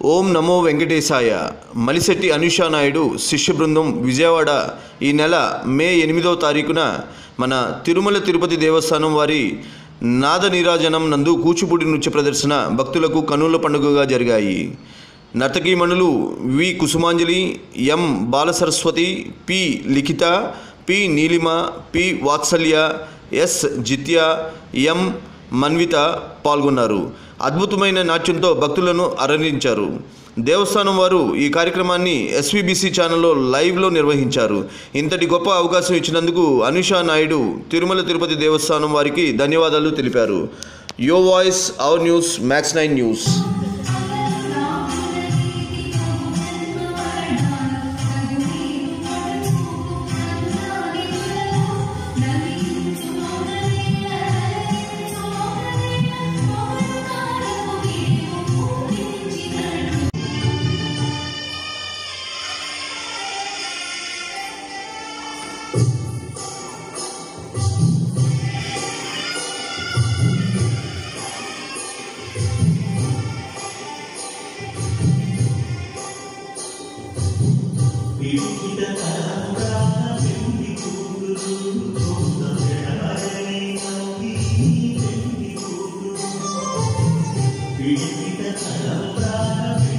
ఓం నమో వెంకటేశాయ మలిశెట్టి అనుషా నాయుడు శిష్య బృందం విజయవాడ ఈ నెల మే ఎనిమిదవ తారీఖున మన తిరుమల తిరుపతి దేవస్థానం వారి నాద నీరాజనం నందు కూచిపూడి నృత్య ప్రదర్శన భక్తులకు కనుల పండుగగా జరిగాయి నర్తకీమణులు V Kusumanjali M Balasaraswathi P Likhitha P Neelima P Vatsalya S Jithya M Manvitha పాల్గొన్నారు అద్భుతమైన నాట్యంతో భక్తులను అరణించారు దేవస్థానం వారు ఈ కార్యక్రమాన్ని ఎస్వీబీసీ ఛానల్లో లైవ్లో నిర్వహించారు ఇంతటి గొప్ప అవకాశం ఇచ్చినందుకు అనుషా నాయుడు తిరుమల తిరుపతి దేవస్థానం వారికి ధన్యవాదాలు తెలిపారు yo voice our news max nine news పీడిత తల ప్రాణ